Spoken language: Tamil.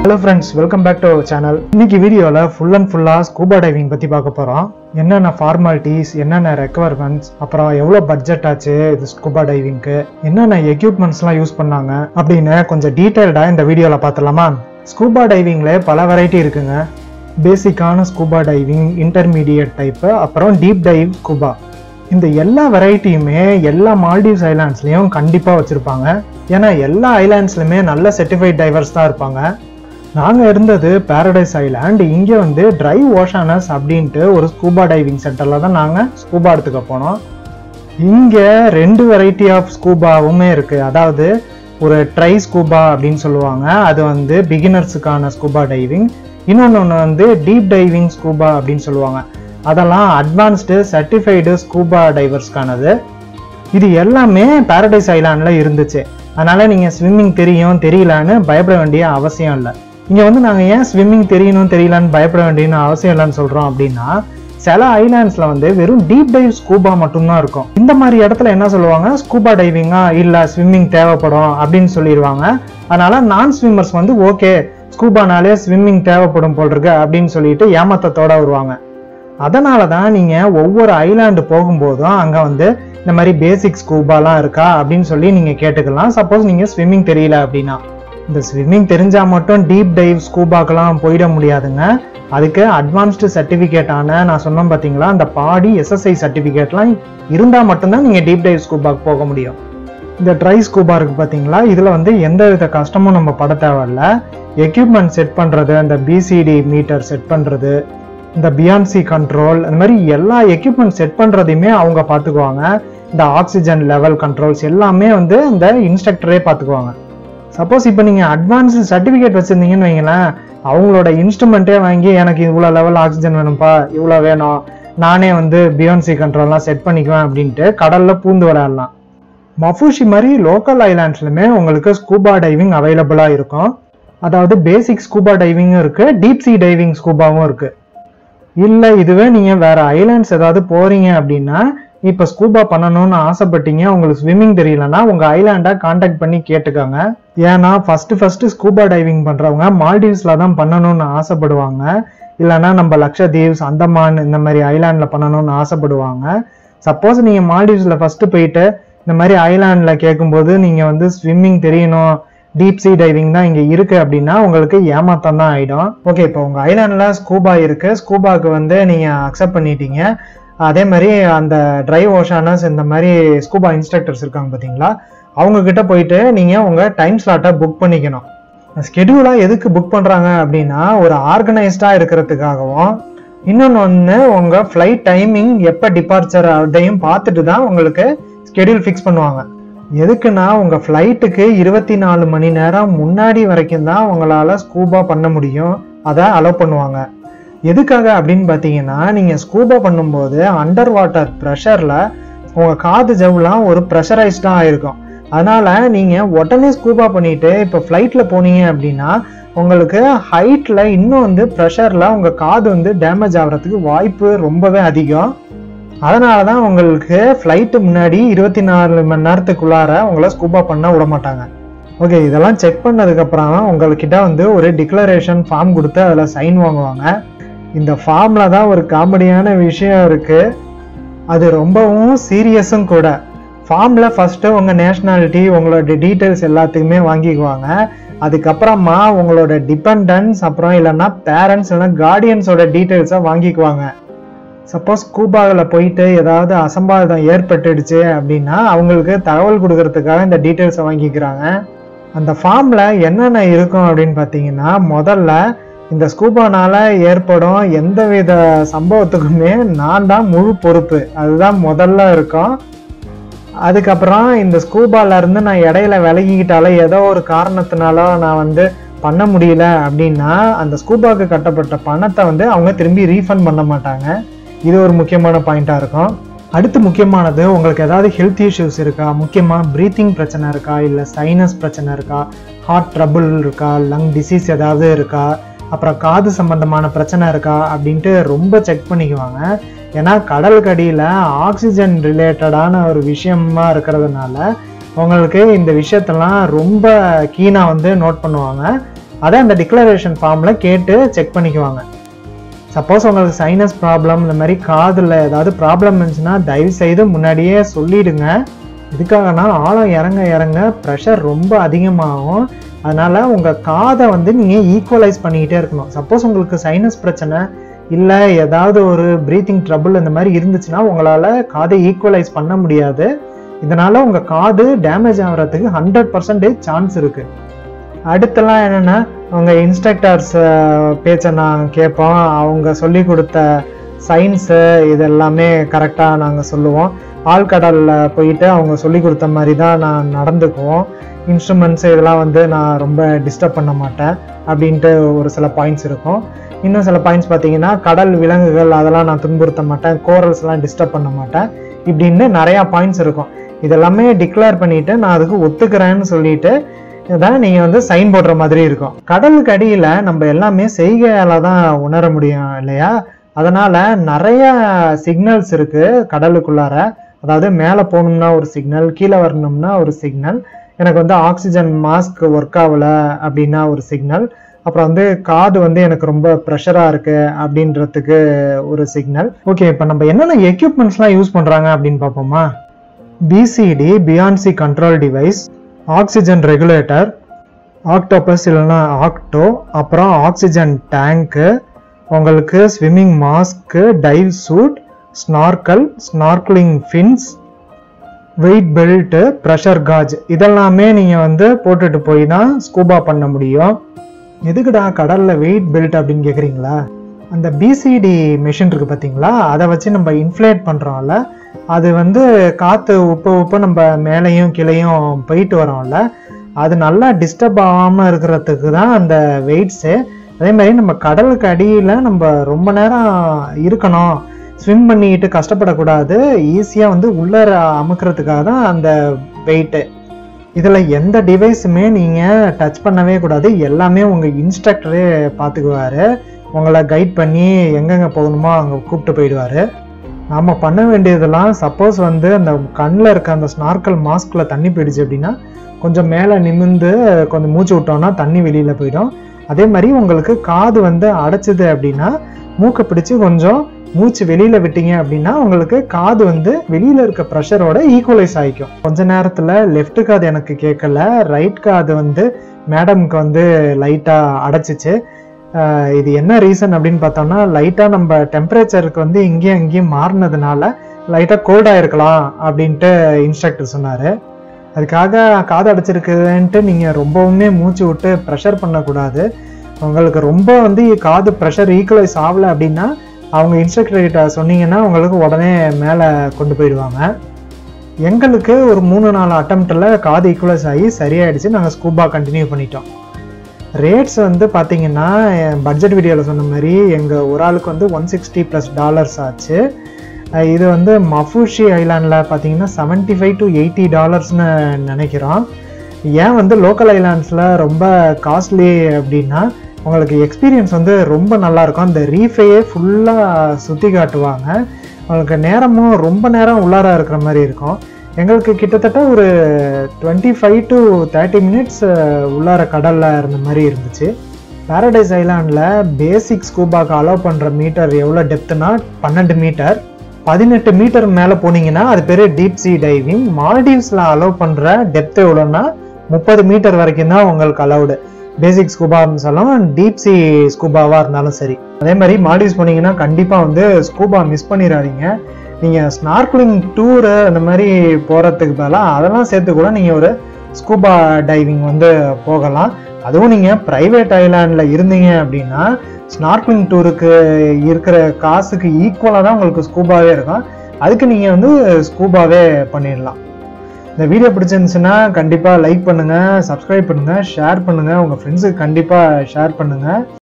hello friends welcome back to our channel இன்னைக்கு வீடியோவில் ஃபுல் அண்ட் ஃபுல்லாக ஸ்கூபா டைவிங் பற்றி பார்க்க போகிறோம் என்னென்ன ஃபார்மாலிட்டிஸ் என்னென்ன ரெக்குவயர்மெண்ட்ஸ் அப்புறம் எவ்வளோ பட்ஜெட் ஆச்சு இது ஸ்கூபா டைவிங்க்கு என்னென்ன எக்யூப்மெண்ட்ஸ்லாம் யூஸ் பண்ணாங்க அப்படின்னு கொஞ்சம் டீட்டெயில்டாக இந்த வீடியோவில் பார்த்துலாமா ஸ்கூபா டைவிங்கில் பல வெரைட்டி இருக்குங்க பேசிக்கான ஸ்கூபா டைவிங் இன்டர்மீடியட் டைப்பு அப்புறம் டீப் டைவ் ஸ்கூபா இந்த எல்லா வெரைட்டியுமே எல்லா மால்டீவ்ஸ் ஐலாண்ட்ஸ்லையும் கண்டிப்பாக வச்சுருப்பாங்க ஏன்னா எல்லா ஐலாண்ட்ஸ்லையுமே நல்ல சர்டிஃபைட் டைவர்ஸ் தான் இருப்பாங்க நாங்கள் இருந்தது பாரடைஸ் ஐலாண்ட் இங்கே வந்து ட்ரை ஓஷானஸ் அப்படின்ட்டு ஒரு ஸ்கூபா டைவிங் சென்டரில் தான் நாங்கள் ஸ்கூபா எடுத்துக்க போனோம் இங்கே ரெண்டு வெரைட்டி ஆஃப் ஸ்கூபாவுமே இருக்குது அதாவது ஒரு ட்ரை ஸ்கூபா அப்படின்னு சொல்லுவாங்க அது வந்து பிகினர்ஸுக்கான ஸ்கூபா டைவிங் இன்னொன்று ஒன்று வந்து டீப் டைவிங் ஸ்கூபா அப்படின்னு சொல்லுவாங்க அதெல்லாம் அட்வான்ஸ்டு சர்டிஃபைடு ஸ்கூபா டைவர்ஸ்க்கானது இது எல்லாமே பாரடைஸ் ஐலாண்டில் இருந்துச்சு அதனால நீங்கள் ஸ்விம்மிங் தெரியும் தெரியலான்னு பயப்பட வேண்டிய அவசியம் இல்லை இங்கே வந்து நாங்கள் ஏன் ஸ்விம்மிங் தெரியணும் தெரியலான்னு பயப்பட வேண்டியன்னு அவசியம் இல்லைன்னு சொல்கிறோம் அப்படின்னா சில ஐலாண்ட்ஸில் வந்து வெறும் டீப் டைவ் ஸ்கூபா மட்டும்தான் இருக்கும் இந்த மாதிரி இடத்துல என்ன சொல்லுவாங்க ஸ்கூபா டைவிங்கா இல்லை ஸ்விம்மிங் தேவைப்படும் அப்படின்னு சொல்லிடுவாங்க அதனால நான் ஸ்விம்மர்ஸ் வந்து ஓகே ஸ்கூபானாலே ஸ்விம்மிங் தேவைப்படும் போல் இருக்கு அப்படின்னு சொல்லிட்டு ஏமாத்தத்தோட வருவாங்க அதனால தான் நீங்கள் ஒவ்வொரு ஐலாண்டு போகும்போதும் அங்கே வந்து இந்த மாதிரி பேசிக் ஸ்கூபாலாம் இருக்கா அப்படின்னு சொல்லி நீங்கள் கேட்டுக்கலாம் சப்போஸ் நீங்கள் ஸ்விம்மிங் தெரியல அப்படின்னா இந்த ஸ்விம்மிங் தெரிஞ்சால் மட்டும் டீப் டைவ் ஸ்கூபாக்கெல்லாம் போயிட முடியாதுங்க அதுக்கு அட்வான்ஸ்டு சர்டிஃபிகேட்டான நான் சொன்னேன் பார்த்தீங்களா அந்த பாடி எஸ்எஸ்ஐ சர்டிஃபிகேட்லாம் இருந்தால் மட்டும்தான் நீங்கள் டீப் டைவ் ஸ்கூபாக்கு போக முடியும் இந்த ட்ரை ஸ்கூபா இருக்கு பார்த்தீங்களா இதில் வந்து எந்த வித கஷ்டமும் நம்ம பட தேவையில்ல எக்யூப்மெண்ட் செட் பண்ணுறது அந்த பிசிடி மீட்டர் செட் பண்ணுறது இந்த பியான்சி கண்ட்ரோல் அந்த மாதிரி எல்லா எக்யூப்மெண்ட் செட் பண்ணுறதையுமே அவங்க பார்த்துக்குவாங்க இந்த ஆக்சிஜன் லெவல் கண்ட்ரோல்ஸ் எல்லாமே வந்து இந்த இன்ஸ்ட்ரக்டரே பார்த்துக்குவாங்க சப்போஸ் இப்போ நீங்கள் அட்வான்ஸ் சர்டிஃபிகேட் வச்சுருந்தீங்கன்னு வைங்களேன் அவங்களோட இன்ஸ்ட்ருமெண்ட்டே வாங்கி எனக்கு இவ்வளோ லெவல் ஆக்சிஜன் வேணும்ப்பா இவ்வளோ வேணும் நானே வந்து பியான்சி கண்ட்ரோல்லாம் செட் பண்ணிக்குவேன் அப்படின்ட்டு கடலில் பூந்து விளையாடலாம் மஃபூஷி மாதிரி லோக்கல் ஐலாண்ட்ஸ்லையுமே உங்களுக்கு ஸ்கூபா டைவிங் அவைலபிளாக இருக்கும் அதாவது பேசிக் ஸ்கூபா டைவிங்கும் இருக்குது டீப் சி டைவிங் ஸ்கூபாவும் இருக்குது இல்லை இதுவே நீங்கள் வேற ஐலாண்ட்ஸ் ஏதாவது போறீங்க அப்படின்னா இப்போ ஸ்கூபா பண்ணணும்னு ஆசைப்பட்டீங்க உங்களுக்கு ஸ்விம்மிங் தெரியலன்னா உங்கள் ஐலாண்டை காண்டாக்ட் பண்ணி கேட்டுக்கோங்க ஏன்னா ஃபர்ஸ்ட் ஃபர்ஸ்ட் ஸ்கூபா டைவிங் பண்ணுறவங்க மால்டீவ்ஸில் தான் பண்ணணும்னு ஆசைப்படுவாங்க இல்லைன்னா நம்ம லக்ஷதீவ்ஸ் அந்தமான் இந்த மாதிரி ஐலாண்டில் பண்ணணும்னு ஆசைப்படுவாங்க சப்போஸ் நீங்கள் மால்டீவ்ஸில் ஃபஸ்ட்டு போயிட்டு இந்த மாதிரி ஐலாண்டில் கேட்கும்போது நீங்கள் வந்து ஸ்விம்மிங் தெரியணும் டீப் சி டைவிங் தான் இங்கே இருக்குது அப்படின்னா உங்களுக்கு ஏமாத்தம் தான் ஆகிடும் ஓகே இப்போ உங்கள் ஐலாண்டில் ஸ்கூபா இருக்குது ஸ்கூபாக்கு வந்து நீங்கள் அக்செப்ட் பண்ணிட்டீங்க அதே மாதிரி அந்த ட்ரை ஓஷானஸ் இந்த மாதிரி ஸ்கூபா இன்ஸ்ட்ரக்டர்ஸ் இருக்காங்க பார்த்தீங்களா அவங்க கிட்ட போயிட்டு நீங்கள் உங்கள் டைம் ஸ்லாட்டை புக் பண்ணிக்கணும் ஸ்கெடியூலாக எதுக்கு புக் பண்ணுறாங்க அப்படின்னா ஒரு ஆர்கனைஸ்டாக இருக்கிறதுக்காகவும் இன்னொன்று ஒன்று உங்கள் ஃப்ளைட் டைமிங் எப்போ டிபார்ச்சர் அதையும் பார்த்துட்டு தான் உங்களுக்கு ஸ்கெடியூல் ஃபிக்ஸ் பண்ணுவாங்க எதுக்குன்னா உங்கள் ஃப்ளைட்டுக்கு இருபத்தி நாலு மணி நேரம் முன்னாடி வரைக்கும் தான் உங்களால் ஸ்கூபா பண்ண முடியும் அதை அலோவ் பண்ணுவாங்க எதுக்காக அப்படின்னு பார்த்தீங்கன்னா நீங்கள் ஸ்கூபா பண்ணும்போது அண்டர் வாட்டர் ப்ரெஷரில் உங்கள் காது ஜவ்லாம் ஒரு ப்ரெஷரைஸ்டாக ஆயிருக்கும் அதனால் நீங்கள் உடனே ஸ்கூபா பண்ணிவிட்டு இப்போ ஃப்ளைட்டில் போனீங்க அப்படின்னா உங்களுக்கு ஹைட்டில் இன்னும் வந்து ப்ரெஷரில் உங்கள் காது வந்து டேமேஜ் ஆகிறதுக்கு வாய்ப்பு ரொம்பவே அதிகம் அதனால தான் உங்களுக்கு ஃப்ளைட்டு முன்னாடி இருபத்தி நாலு மணி நேரத்துக்குள்ளார உங்களை ஸ்கூபா பண்ண விட மாட்டாங்க ஓகே இதெல்லாம் செக் பண்ணதுக்கப்புறம் உங்கள்கிட்ட வந்து ஒரு டிக்ளரேஷன் ஃபார்ம் கொடுத்து அதில் சைன் வாங்குவாங்க இந்த ஃபார்மில் தான் ஒரு காமெடியான விஷயம் இருக்குது அது ரொம்பவும் சீரியஸும் கூட ஃபார்மில் ஃபஸ்ட்டு உங்கள் நேஷ்னாலிட்டி உங்களோட டீட்டெயில்ஸ் எல்லாத்துக்குமே வாங்கிக்குவாங்க அதுக்கப்புறமா உங்களோட டிபெண்டன்ஸ் அப்புறம் இல்லைன்னா பேரண்ட்ஸ் இல்லைன்னா கார்டியன்ஸோட டீட்டெயில்ஸை வாங்கிக்குவாங்க சப்போஸ் கூபாவில் போயிட்டு ஏதாவது அசம்பாவிதம் ஏற்பட்டுடுச்சு அப்படின்னா அவங்களுக்கு தகவல் கொடுக்கறதுக்காக இந்த டீட்டெயில்ஸை வாங்கிக்கிறாங்க அந்த ஃபார்மில் என்னென்ன இருக்கும் அப்படின்னு பார்த்தீங்கன்னா முதல்ல இந்த ஸ்கூபானால ஏற்படும் எந்தவித சம்பவத்துக்குமே நான் தான் முழு பொறுப்பு அதுதான் முதல்ல இருக்கும் அதுக்கப்புறம் இந்த ஸ்கூபால இருந்து நான் இடையில விலகிக்கிட்டால ஏதோ ஒரு காரணத்தினால நான் வந்து பண்ண முடியல அப்படின்னா அந்த ஸ்கூபாக்கு கட்டப்பட்ட பணத்தை வந்து அவங்க திரும்பி ரீஃபண்ட் பண்ண மாட்டாங்க இது ஒரு முக்கியமான பாயிண்டா இருக்கும் அடுத்து முக்கியமானது உங்களுக்கு ஏதாவது ஹெல்த் இஷ்யூஸ் இருக்கா முக்கியமாக ப்ரீத்திங் பிரச்சனை இருக்கா இல்லை சைனஸ் பிரச்சனை இருக்கா ஹார்ட் ட்ரபுள் இருக்கா லங் டிசீஸ் ஏதாவது இருக்கா அப்புறம் காது சம்பந்தமான பிரச்சனை இருக்கா அப்படின்ட்டு ரொம்ப செக் பண்ணிக்குவாங்க ஏன்னா கடலுக்கடியில் ஆக்சிஜன் ரிலேட்டடான ஒரு விஷயமா இருக்கிறதுனால உங்களுக்கு இந்த விஷயத்தெல்லாம் ரொம்ப கீனாக வந்து நோட் பண்ணுவாங்க அதை அந்த டிக்ளரேஷன் ஃபார்மில் கேட்டு செக் பண்ணிக்குவாங்க சப்போஸ் உங்களுக்கு சைனஸ் ப்ராப்ளம் இந்த மாதிரி காதில் ஏதாவது ப்ராப்ளம் இருந்துச்சுன்னா தயவு செய்து முன்னாடியே சொல்லிடுங்க இதுக்காகனா ஆழம் இறங்க இறங்க ப்ரெஷர் ரொம்ப அதிகமாகும் அதனால் உங்கள் காதை வந்து நீங்கள் ஈக்குவலைஸ் பண்ணிக்கிட்டே இருக்கணும் சப்போஸ் உங்களுக்கு சைனஸ் பிரச்சனை இல்லை ஏதாவது ஒரு ப்ரீத்திங் ட்ரபிள் இந்த மாதிரி இருந்துச்சுன்னா உங்களால் காதை ஈக்குவலைஸ் பண்ண முடியாது இதனால் உங்கள் காது டேமேஜ் ஆகிறதுக்கு ஹண்ட்ரட் பர்சன்டேஜ் சான்ஸ் இருக்குது அடுத்தெல்லாம் என்னென்னா அவங்க இன்ஸ்ட்ரக்டர்ஸ் பேச்சை நான் கேட்போம் அவங்க சொல்லி கொடுத்த சயின்ஸு இதெல்லாமே கரெக்டாக நாங்கள் சொல்லுவோம் ஆழ்கடலில் போயிட்டு அவங்க சொல்லி கொடுத்த மாதிரி தான் நான் நடந்துக்குவோம் இன்ஸ்ட்ருமெண்ட்ஸ் இதெல்லாம் வந்து நான் ரொம்ப டிஸ்டர்ப் பண்ண மாட்டேன் அப்படின்ட்டு ஒரு சில பாயிண்ட்ஸ் இருக்கும் இன்னும் சில பாயிண்ட்ஸ் பார்த்தீங்கன்னா கடல் விலங்குகள் அதெல்லாம் நான் துன்புறுத்த மாட்டேன் கோரல்ஸ்லாம் டிஸ்டர்ப் பண்ண மாட்டேன் இப்படின்னு நிறையா பாயிண்ட்ஸ் இருக்கும் இதெல்லாமே டிக்ளேர் பண்ணிட்டு நான் அதுக்கு ஒத்துக்கிறேன்னு சொல்லிட்டு தான் நீங்கள் வந்து சைன் போடுற மாதிரி இருக்கும் கடலுக்கு அடியில் நம்ம எல்லாமே செய்கையால தான் உணர முடியும் இல்லையா அதனால நிறைய சிக்னல்ஸ் இருக்கு கடலுக்குள்ளார அதாவது மேலே போகணும்னா ஒரு சிக்னல் கீழே வரணும்னா ஒரு சிக்னல் எனக்கு வந்து ஆக்சிஜன் மாஸ்க் ஒர்க் ஆகல அப்படின்னா ஒரு சிக்னல் அப்புறம் வந்து காது வந்து எனக்கு ரொம்ப ப்ரெஷராக இருக்கு அப்படின்றதுக்கு ஒரு சிக்னல் ஓகே இப்போ நம்ம என்னென்ன எக்யூப்மெண்ட்ஸ்லாம் யூஸ் பண்ணுறாங்க அப்படின்னு பார்ப்போமா BCD buoyancy control device oxygen regulator octopus இல்லைன்னா ஆக்டோ அப்புறம் ஆக்சிஜன் டேங்க்கு உங்களுக்கு swimming mask dive suit snorkel snorkelling fins weight belt pressure gauge இதெல்லாமே நீங்கள் வந்து போட்டுட்டு போய் தான் ஸ்கூபா பண்ண முடியும் எதுக்குடா கடலில் வெயிட் பெல்ட் அப்படின்னு கேட்குறீங்களா அந்த பிசிடி மிஷின் இருக்குது பார்த்தீங்களா அதை வச்சு நம்ம இன்ஃப்ளேட் பண்ணுறோம்ல அது வந்து காற்று உப்ப உப்ப நம்ம மேலேயும் கீழேயும் போயிட்டு வரோம்ல அது நல்லா டிஸ்டர்ப் ஆகாமல் இருக்கிறதுக்கு தான் அந்த வெயிட்ஸு அதே மாதிரி நம்ம கடலுக்கு அடியில் நம்ம ரொம்ப நேரம் இருக்கணும் ஸ்விம் பண்ணிக்கிட்டு கஷ்டப்படக்கூடாது ஈஸியாக வந்து உள்ளர அமுக்கிறதுக்காக தான் அந்த வெயிட்டு இதில் எந்த டிவைஸுமே நீங்கள் டச் பண்ணவே கூடாது எல்லாமே உங்கள் இன்ஸ்ட்ரக்டரே பார்த்துக்குவாரு உங்களை கைட் பண்ணி எங்கெங்கே போகணுமோ அங்கே கூப்பிட்டு போயிடுவார் நாம் பண்ண வேண்டியதெல்லாம் சப்போஸ் வந்து அந்த கண்ணில் இருக்க அந்த ஸ்னார்க்கல் மாஸ்கில் தண்ணி போயிடுச்சு அப்படின்னா கொஞ்சம் மேலே நிமிர்ந்து கொஞ்சம் மூச்சு விட்டோம்னா தண்ணி வெளியில் போயிடும் அதே மாதிரி உங்களுக்கு காது வந்து அடைச்சிது அப்படின்னா மூக்கை பிடிச்சி கொஞ்சம் மூச்சு வெளியில விட்டீங்க அப்படின்னா உங்களுக்கு காது வந்து வெளியில இருக்க ப்ரெஷரோட ஈக்குவலைஸ் ஆகிக்கும் கொஞ்ச நேரத்துல லெஃப்ட் காது எனக்கு கேட்கல ரைட் காது வந்து மேடம்க்கு வந்து லைட்டா அடைச்சிச்சு ஆஹ் இது என்ன ரீசன் அப்படின்னு பார்த்தோம்னா லைட்டா நம்ம டெம்பரேச்சருக்கு வந்து இங்கேயும் அங்கேயும் மாறினதுனால லைட்டா கோல்டா இருக்கலாம் அப்படின்ட்டு இன்ஸ்ட்ரக்டர் சொன்னாரு அதுக்காக காது அடைச்சிருக்குதுன்ட்டு நீங்கள் ரொம்பவுமே மூச்சு விட்டு ப்ரெஷர் பண்ணக்கூடாது உங்களுக்கு ரொம்ப வந்து காது ப்ரெஷர் ஈக்குவலைஸ் ஆகலை அப்படின்னா அவங்க இன்ஸ்ட்ரக்டர் கிட்ட சொன்னீங்கன்னா உங்களுக்கு உடனே மேலே கொண்டு போயிடுவாங்க எங்களுக்கு ஒரு மூணு நாலு அட்டம்ப்டில் காது ஈக்குவலைஸ் ஆகி சரியாயிடுச்சு நாங்கள் ஸ்கூபா கண்டினியூ பண்ணிட்டோம் ரேட்ஸ் வந்து பார்த்தீங்கன்னா பட்ஜெட் வீடியோவில் சொன்ன மாதிரி எங்கள் ஒரு ஆளுக்கு வந்து ஒன் சிக்ஸ்டி ப்ளஸ் டாலர்ஸ் ஆச்சு அஹ் இது வந்து மஃபூஷி ஐலாண்டில் பார்த்தீங்கன்னா செவன்ட்டி ஃபைவ் டு எயிட்டி டாலர்ஸ்னு நினைக்கிறோம் ஏன் வந்து லோக்கல் ஐலாண்ட்ஸில் ரொம்ப காஸ்ட்லி அப்படின்னா உங்களுக்கு எக்ஸ்பீரியன்ஸ் வந்து ரொம்ப நல்லா இருக்கும் அந்த ரீஃபையே ஃபுல்லாக சுற்றி காட்டுவாங்க உங்களுக்கு நேரமும் ரொம்ப நேரம் உள்ளார இருக்கிற மாதிரி இருக்கும் எங்களுக்கு கிட்டத்தட்ட ஒரு twenty five to thirty minutes உள்ளார கடலில் இருந்த மாதிரி இருந்துச்சு பாரடைஸ் ஐலாண்டில் பேசிக் ஸ்கூபாக்கு அலோவ் பண்ணுற மீட்டர் எவ்வளோ டெப்த்துனா பன்னெண்டு மீட்டர் பதினெட்டு மீட்டர் மேலே போனீங்கன்னா அது பேர் டீப் சி டைவிங் மால்டீவ்ஸில் அலோவ் பண்ணுற டெப்த் எவ்வளோன்னா முப்பது மீட்டர் வரைக்கும் தான் உங்களுக்கு அலௌடு பேசிக் ஸ்கூபா இருந்தாலும் டீப் சி ஸ்கூபாவாக இருந்தாலும் சரி அதே மாதிரி மால்டீவ்ஸ் போனீங்கன்னா கண்டிப்பாக வந்து ஸ்கூபா மிஸ் பண்ணிடாதீங்க நீங்கள் ஸ்னார்க்லிங் டூரு அந்த மாதிரி போகிறதுக்கு பதிலாக அதெல்லாம் சேர்த்து கூட நீங்கள் ஒரு ஸ்கூபா டைவிங் வந்து போகலாம் அதுவும் நீங்கள் ப்ரைவேட் ஐலாண்டில் இருந்தீங்க அப்படின்னா ஸ்னார்க்லிங் டூருக்கு இருக்கிற காசுக்கு ஈக்குவலாக தான் உங்களுக்கு ஸ்கூபாவே இருக்கும் அதுக்கு நீங்கள் வந்து ஸ்கூபாவே பண்ணிடலாம் இந்த வீடியோ பிடிச்சிருந்துச்சுன்னா கண்டிப்பாக லைக் பண்ணுங்கள் சப்ஸ்கிரைப் பண்ணுங்கள் ஷேர் பண்ணுங்கள் உங்கள் ஃப்ரெண்ட்ஸுக்கு கண்டிப்பாக ஷேர் பண்ணுங்கள்